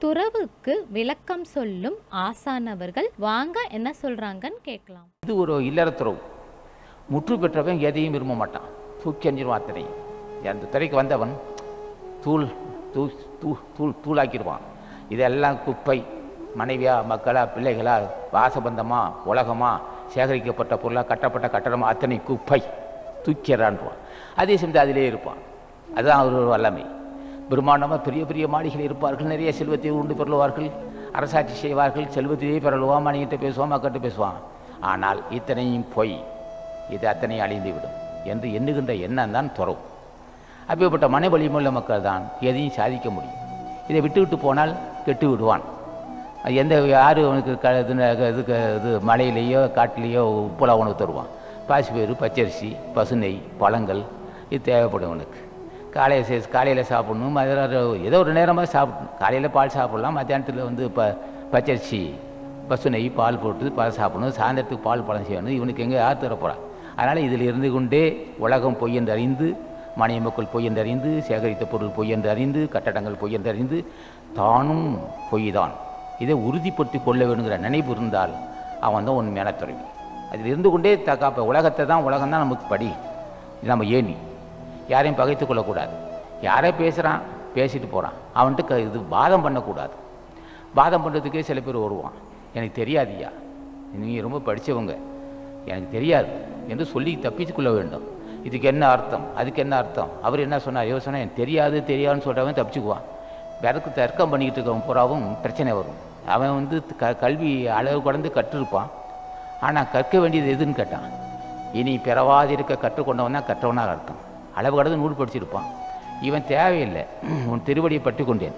துறவுக்கு விளக்கம் சொல்லும் ஆசானவர்கள் வாங்க என்ன சொல்றாங்கன்னு கேட்கலாம் இது ஒரு இல்லறத்துறவு முற்று பெற்றவன் எதையும் விரும்ப மாட்டான் தூக்கி எறிஞ்சிருவான் அத்தனையும் அந்த துறைக்கு வந்தவன் தூள் தூ தூ தூள் தூளாக்கிடுவான் இதெல்லாம் குப்பை மனைவியா மக்களா பிள்ளைகளா வாசபந்தமா உலகமா சேகரிக்கப்பட்ட பொருளாக கட்டப்பட்ட கட்டடமா அத்தனை குப்பை தூக்கிறான்வான் அதே சமயத்தில் அதிலே இருப்பான் அதுதான் அவர் வல்லமை பிரம்மாண்டமாக பெரிய பெரிய மாளிகையில் இருப்பார்கள் நிறைய செல்வத்தை உண்டு பெறலுவார்கள் அரசாட்சி செய்வார்கள் செல்வத்தையே பெறலுவான் மணிகிட்ட பேசுவான் மக்கள்கிட்ட பேசுவான் ஆனால் இத்தனையும் பொய் இது அத்தனை அழிந்துவிடும் என்று எண்ணுகின்ற எண்ணம் தான் துறவு அப்படிப்பட்ட மன வலிமையுள்ள மக்கள் தான் எதையும் சாதிக்க முடியும் இதை விட்டு விட்டு போனால் கெட்டு விடுவான் அது எந்த யார் அவனுக்கு க இது இதுக்கு இது மலையிலேயோ காட்டிலேயோ உப்புலா உணவு தருவான் பாசிப்பயிறு பச்சரிசி பசுநெய் பழங்கள் இது தேவைப்படும் உனக்கு காலையில் சே காலையில் சாப்பிடணும் மதியம் ஏதோ ஒரு நேரமாக சாப்பிடணும் காலையில் பால் சாப்பிடலாம் மத்தியானத்தில் வந்து ப பச்சரிசி பசு நெய் பால் போட்டு பால் சாப்பிடணும் சாயந்தரத்துக்கு பால் பழம் செய்யணும் இவனுக்கு எங்கே யார் தரப்போறா அதனால் இதில் இருந்து கொண்டே உலகம் பொய் என்று அறிந்து மனித மக்கள் பொய் என்று அறிந்து சேகரித்த பொருள் பொய் என்று அறிந்து கட்டடங்கள் பொய் என்று அறிந்து தானும் பொய் தான் இதை உறுதிப்படுத்தி கொள்ள வேணுங்கிற நினைவு இருந்தால் அவன் தான் உண்மையான துறவி அதில் இருந்து கொண்டே தக்காப்ப உலகத்தை தான் உலகம் தான் நமக்கு படி இது நம்ம ஏணி யாரையும் பகைத்து கொள்ளக்கூடாது யாரே பேசுகிறான் பேசிட்டு போகிறான் அவன்கிட்ட க இது வாதம் பண்ணக்கூடாது வாதம் பண்ணுறதுக்கே சில பேர் வருவான் எனக்கு தெரியாதியா நீங்கள் ரொம்ப படித்தவங்க எனக்கு தெரியாது என்று சொல்லி தப்பித்து கொள்ள வேண்டும் இதுக்கு என்ன அர்த்தம் அதுக்கு என்ன அர்த்தம் அவர் என்ன சொன்னார் இவர் சொன்னால் எனக்கு தெரியாது தெரியாதுன்னு சொல்கிறவன் தப்பிச்சுக்குவான் பிறகு தர்க்கம் பண்ணிக்கிட்டு இருக்கவன் பூராவும் பிரச்சனை வரும் அவன் வந்து க கல்வி அளவு கடந்து கற்றிருப்பான் ஆனால் கற்க வேண்டியது எதுன்னு கேட்டான் இனி பிறவாதிருக்க கற்றுக்கொண்டவன் தான் கற்றவனாக அர்த்தம் அளவு கடந்து நூல் படிச்சிருப்பான் இவன் தேவையில்லை உன் திருவடியை பற்றி கொண்டேன்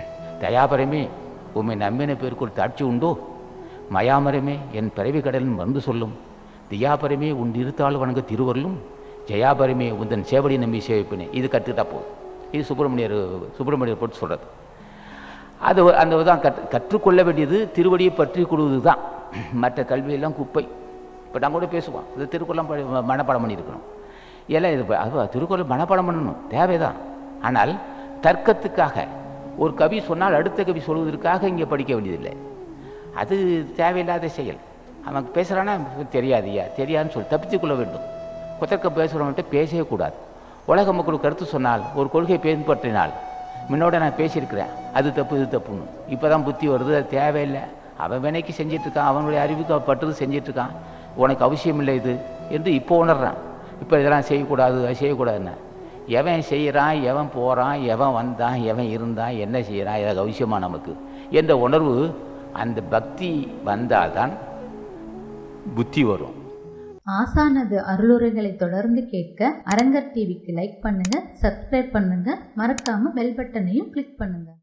தயாபரமே உம்மை நம்பின பேருக்குள் தாட்சி உண்டோ மயாமரமே என் பிறவி கடலின் மருந்து சொல்லும் தியாபரமே உன் இருத்தாள் வணங்க திருவருளும் ஜெயாபரமே உந்தன் சேவடி நம்பி சேவிப்பினே இது கற்றுக்கிட்டா போதும் இது சுப்பிரமணியர் சுப்பிரமணியர் போட்டு சொல்கிறது அது அந்த தான் கற்று கற்றுக்கொள்ள வேண்டியது திருவடியை பற்றி கொடுவது தான் மற்ற கல்வியெல்லாம் குப்பை இப்போ நான் கூட பேசுவோம் இது திருக்குறளாம் படி மனப்பாடம் பண்ணியிருக்கணும் எல்லாம் இது அது திருக்குறள் மனப்பாடம் பண்ணணும் தேவைதான் ஆனால் தர்க்கத்துக்காக ஒரு கவி சொன்னால் அடுத்த கவி சொல்வதற்காக இங்கே படிக்க வேண்டியதில்லை அது தேவையில்லாத செயல் அவன் பேசுகிறான்னா தெரியாதியா தெரியாதுன்னு சொல்லி தப்பித்துக்கொள்ள வேண்டும் குத்தர்க்க பேசுகிறவன்ட்டு பேசவே கூடாது உலக மக்களுக்கு கருத்து சொன்னால் ஒரு கொள்கை பின்பற்றினால் முன்னோட நான் பேசியிருக்கிறேன் அது தப்பு இது தப்புன்னு இப்போ தான் புத்தி வருது அது தேவையில்லை அவன் வினைக்கு செஞ்சிட்ருக்கான் அவனுடைய அறிவுக்கு அவன் பட்டது செஞ்சிட்ருக்கான் உனக்கு அவசியம் இல்லை இது என்று இப்போ உணர்றான் இப்போ இதெல்லாம் செய்யக்கூடாது அது செய்யக்கூடாதுன்னு எவன் செய்கிறான் எவன் போகிறான் எவன் வந்தான் எவன் இருந்தான் என்ன செய்கிறான் இது அவசியமா நமக்கு என்ற உணர்வு அந்த பக்தி வந்தால்தான் புத்தி வரும் ஆசானது அருளுரைகளை தொடர்ந்து கேட்க அரங்கர் டிவிக்கு லைக் பண்ணுங்க சப்ஸ்கிரைப் பண்ணுங்க மறக்காம பெல் பட்டனையும் கிளிக் பண்ணுங்க